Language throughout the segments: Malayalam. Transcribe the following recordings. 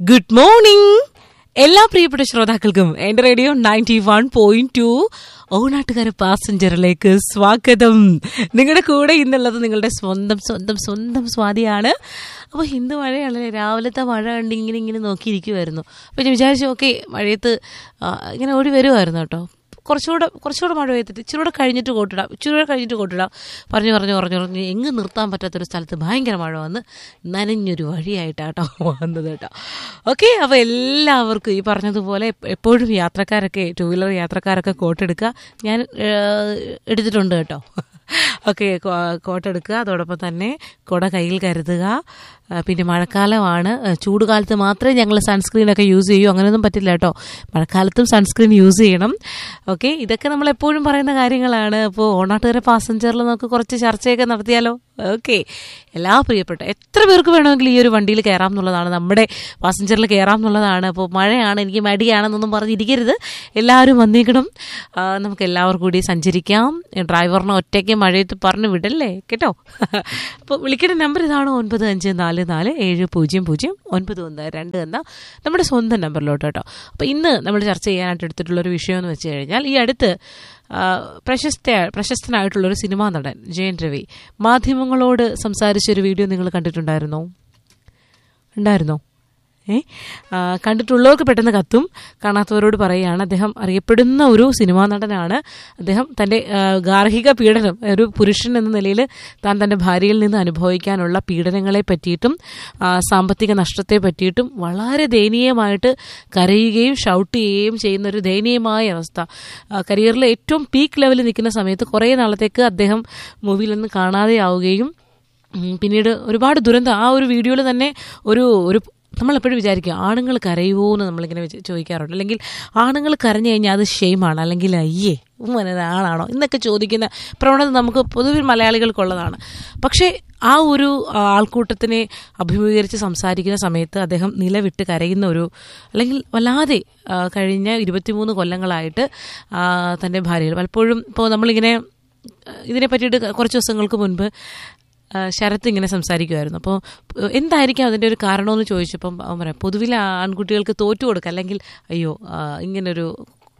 ഗുഡ് മോർണിംഗ് എല്ലാ പ്രിയപ്പെട്ട ശ്രോതാക്കൾക്കും എന്റെ radio ninety one point two Onattukara പാസഞ്ചറിലേക്ക് സ്വാഗതം നിങ്ങളുടെ കൂടെ ഇന്നുള്ളത് നിങ്ങളുടെ സ്വന്തം സ്വന്തം സ്വന്തം സ്വാതിയാണ് അപ്പോൾ ഇന്ന് മഴയാണല്ലേ രാവിലത്തെ മഴ കണ്ട് ഇങ്ങനെ ഇങ്ങനെ നോക്കിയിരിക്കുമായിരുന്നു അപ്പോൾ ഞാൻ വിചാരിച്ചു ഓക്കെ മഴയത്ത് ആ, ഇങ്ങനെ ഓടി വരുമായിരുന്നു കേട്ടോ കുറച്ചുകൂടെ കുറച്ചുകൂടെ മഴ പെയ്തിട്ട് ഇച്ചിരി കൂടെ കഴിഞ്ഞിട്ട് കോട്ടിടാം ഇച്ചിരി കൂടെ കഴിഞ്ഞിട്ട് കോട്ടിടാം പറഞ്ഞു പറഞ്ഞു പറഞ്ഞു പറഞ്ഞു എങ്ങ് നിർത്താൻ പറ്റാത്തൊരു സ്ഥലത്ത് ഭയങ്കര മഴ വന്ന് നനഞ്ഞൊരു വഴിയായിട്ടാട്ടോ വന്നത് കേട്ടോ ഓക്കെ അപ്പോൾ എല്ലാവർക്കും ഈ പറഞ്ഞതുപോലെ എപ്പ- എപ്പോഴും യാത്രക്കാരൊക്കെ ടൂ വീലർ യാത്രക്കാരൊക്കെ കോട്ടെടുക്കുക ഞാൻ ഏഹ്, എടുത്തിട്ടുണ്ട് കേട്ടോ ഓക്കെ കോട്ടെടുക്കുക അതോടൊപ്പം തന്നെ കുട കയ്യിൽ കരുതുക ആ, പിന്നെ മഴക്കാലമാണ് ആ, ചൂട് കാലത്ത് മാത്രമേ ഞങ്ങൾ സൺസ്ക്രീനൊക്കെ യൂസ് ചെയ്യൂ അങ്ങനെയൊന്നും പറ്റില്ല കേട്ടോ മഴക്കാലത്തും സൺസ്ക്രീൻ യൂസ് ചെയ്യണം ഓക്കെ ഇതൊക്കെ നമ്മൾ എപ്പോഴും പറയുന്ന കാര്യങ്ങളാണ് അപ്പോൾ ഓണാട്ടുകാരെ പാസഞ്ചറിൽ നമുക്ക് കുറച്ച് ചർച്ചയൊക്കെ നടത്തിയാലോ ഓക്കെ എല്ലാ പ്രിയപ്പെട്ട എത്ര പേർക്ക് വേണമെങ്കിലും ഈ ഒരു വണ്ടിയിൽ കയറാം എന്നുള്ളതാണ് നമ്മുടെ പാസഞ്ചറിൽ കയറാം എന്നുള്ളതാണ് അപ്പോൾ മഴയാണ് എനിക്ക് മടിയാണെന്നൊന്നും പറഞ്ഞിരിക്കരുത് എല്ലാവരും വന്നിക്കണം ആ, നമുക്ക് എല്ലാവർക്കും കൂടി സഞ്ചരിക്കാം ഡ്രൈവറിനെ ഒറ്റയ്ക്ക് മഴയത്ത് പറഞ്ഞു വിടല്ലേ കേട്ടോ അപ്പോൾ വിളിക്കേണ്ട നമ്പർ ഇതാണ് ഒൻപത് അഞ്ച് നാല് നാല് ഏഴ് പൂജ്യം പൂജ്യം ഒൻപത് ഒന്ന് രണ്ട് എന്ന നമ്മുടെ സ്വന്തം നമ്പറിലോട്ട് കേട്ടോ അപ്പോൾ ഇന്ന് നമ്മൾ ചർച്ച ചെയ്യാനായിട്ട് എടുത്തിട്ടുള്ളൊരു വിഷയം എന്ന് വെച്ച് കഴിഞ്ഞാൽ ഈ അടുത്ത് ആ, പ്രശസ്ത പ്രശസ്തനായിട്ടുള്ളൊരു സിനിമാ നടൻ ജയൻ രവി മാധ്യമങ്ങളോട് സംസാരിച്ചൊരു വീഡിയോ നിങ്ങൾ കണ്ടിട്ടുണ്ടായിരുന്നോ ഉണ്ടായിരുന്നോ ഏ ആ, കണ്ടിട്ടുള്ളവർക്ക് പെട്ടെന്ന് കത്തും കാണാത്തവരോട് പറയുകയാണ് അദ്ദേഹം അറിയപ്പെടുന്ന ഒരു സിനിമാ നടനാണ് അദ്ദേഹം തൻ്റെ ആ, ഗാർഹിക പീഡനം ഒരു പുരുഷൻ എന്ന നിലയിൽ താൻ തൻ്റെ ഭാര്യയിൽ നിന്ന് അനുഭവിക്കാനുള്ള പീഡനങ്ങളെ പറ്റിയിട്ടും ആ, സാമ്പത്തിക നഷ്ടത്തെ പറ്റിയിട്ടും വളരെ ദയനീയമായിട്ട് കരയുകയും ഷൗട്ട് ചെയ്യുകയും ചെയ്യുന്ന ഒരു ദയനീയമായ അവസ്ഥ ആ, കരിയറിലെ ഏറ്റവും പീക്ക് ലെവലിൽ നിൽക്കുന്ന സമയത്ത് കുറേ നാളത്തേക്ക് അദ്ദേഹം മൂവിയിൽ നിന്ന് കാണാതെയാവുകയും ഉം, പിന്നീട് ഒരുപാട് ദുരന്തം ആ ഒരു വീഡിയോയിൽ തന്നെ ഒരു ഒരു നമ്മളെപ്പോഴും വിചാരിക്കും ആണുങ്ങൾ കരയുമോ എന്ന് നമ്മളിങ്ങനെ വിചാ- ചോദിക്കാറുണ്ട് അല്ലെങ്കിൽ ആണുങ്ങൾ കരഞ്ഞു കഴിഞ്ഞാൽ അത് ഷെയിമാണ് അല്ലെങ്കിൽ അയ്യേ ഉമ്മനെ ആളാണോ എന്നൊക്കെ ചോദിക്കുന്ന പ്രവണത നമുക്ക് പൊതുവെ മലയാളികൾക്കുള്ളതാണ് പക്ഷേ ആ ഒരു ആ, ആൾക്കൂട്ടത്തിനെ അഭിമുഖീകരിച്ച് സംസാരിക്കുന്ന സമയത്ത് അദ്ദേഹം നിലവിട്ട് കരയുന്ന ഒരു അല്ലെങ്കിൽ വല്ലാതെ ആ, കഴിഞ്ഞ ഇരുപത്തിമൂന്ന് കൊല്ലങ്ങളായിട്ട് ആ, തൻ്റെ ഭാര്യയിൽ പലപ്പോഴും ഇപ്പോൾ നമ്മളിങ്ങനെ ആ, ഇതിനെ പറ്റിയിട്ട് കുറച്ച് ദിവസങ്ങൾക്ക് മുൻപ് ആ, ശരത്ത് ഇങ്ങനെ സംസാരിക്കുമായിരുന്നു അപ്പോൾ എന്തായിരിക്കും അതിൻ്റെ ഒരു കാരണമെന്ന് ചോദിച്ചപ്പം അവൻ പറയാം പൊതുവിൽ ആൺകുട്ടികൾക്ക് തോറ്റു കൊടുക്കുക അല്ലെങ്കിൽ അയ്യോ ആ, ഇങ്ങനൊരു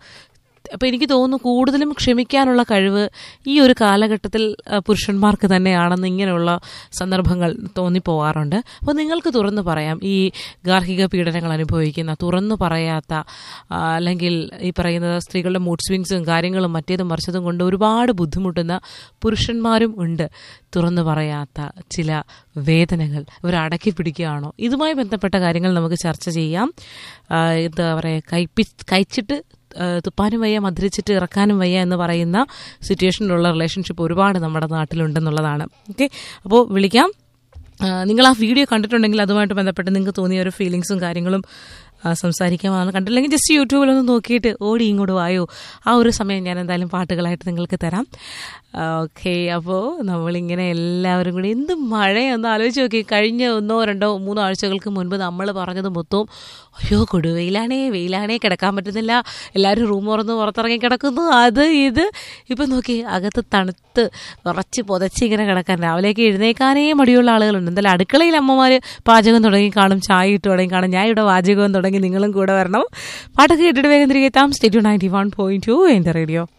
അപ്പോൾ എനിക്ക് തോന്നുന്നു കൂടുതലും ക്ഷമിക്കാനുള്ള കഴിവ് ഈ ഒരു കാലഘട്ടത്തിൽ ആ, പുരുഷന്മാർക്ക് തന്നെയാണെന്ന് ഇങ്ങനെയുള്ള സന്ദർഭങ്ങൾ തോന്നിപ്പോവാറുണ്ട് അപ്പോൾ നിങ്ങൾക്ക് തുറന്നു പറയാം ഈ ഗാർഹിക പീഡനങ്ങൾ അനുഭവിക്കുന്ന തുറന്നു പറയാത്ത ആ, അല്ലെങ്കിൽ ഈ പറയുന്ന സ്ത്രീകളുടെ മൂഡ് സ്വിങ്സും കാര്യങ്ങളും മറ്റേതും മറിച്ചതും കൊണ്ട് ഒരുപാട് ബുദ്ധിമുട്ടുന്ന പുരുഷന്മാരും ഉണ്ട് തുറന്നു പറയാത്ത ചില വേദനകൾ ഇവർ അടക്കി പിടിക്കുകയാണോ ഇതുമായി ബന്ധപ്പെട്ട കാര്യങ്ങൾ നമുക്ക് ചർച്ച ചെയ്യാം ആ, എന്താ പറയുക കൈപ്പി കഴിച്ചിട്ട് ഏഹ് തുപ്പാനും വയ്യ മദ്രിച്ചിട്ട് ഇറക്കാനും വയ്യ എന്ന് പറയുന്ന സിറ്റുവേഷനിലുള്ള റിലേഷൻഷിപ്പ് ഒരുപാട് നമ്മുടെ നാട്ടിലുണ്ടെന്നുള്ളതാണ് ഓക്കെ അപ്പോൾ വിളിക്കാം ആ, നിങ്ങൾ ആ വീഡിയോ കണ്ടിട്ടുണ്ടെങ്കിൽ അതുമായിട്ട് ബന്ധപ്പെട്ട് നിങ്ങൾക്ക് തോന്നിയ ഒരു ഫീലിങ്സും കാര്യങ്ങളും ആ, സംസാരിക്കാമെന്ന് കണ്ടില്ലെങ്കിൽ ജസ്റ്റ് യൂട്യൂബിലൊന്ന് നോക്കിയിട്ട് ഓടി ഇങ്ങോട്ട് വായോ ആ ഒരു സമയം ഞാൻ എന്തായാലും പാട്ടുകളായിട്ട് നിങ്ങൾക്ക് തരാം ഓക്കെ അപ്പോൾ നമ്മളിങ്ങനെ എല്ലാവരും കൂടി എന്ത് മഴയൊന്ന് ആലോചിച്ച് നോക്കി കഴിഞ്ഞ ഒന്നോ രണ്ടോ മൂന്നോ ആഴ്ചകൾക്ക് മുൻപ് നമ്മൾ പറഞ്ഞത് മൊത്തവും അയ്യോ കൊടുവെയിലാണേ വെയിലാണേ കിടക്കാൻ പറ്റുന്നില്ല എല്ലാവരും റൂം തുറന്ന് പുറത്തിറങ്ങി കിടക്കുന്നു അത് ഇത് ഇപ്പം നോക്കി അകത്ത് തണുത്ത് ഉറച്ച് പുതച്ച് ഇങ്ങനെ കിടക്കാൻ രാവിലേക്ക് എഴുന്നേക്കാനേ മടിയുള്ള ആളുകളുണ്ട് എന്തായാലും അടുക്കളയിൽ അമ്മമാർ പാചകം തുടങ്ങി കാണും ചായ ഇട്ട് തുടങ്ങി കാണും ഞാൻ ഇവിടെ പാചകവും തുടങ്ങി നിങ്ങളും കൂടെ വരണം പാട്ടൊക്കെ കേട്ടിട്ട് വേഗം തിരികെ എത്താം state ninety one point two എൻ്റെ റേഡിയോ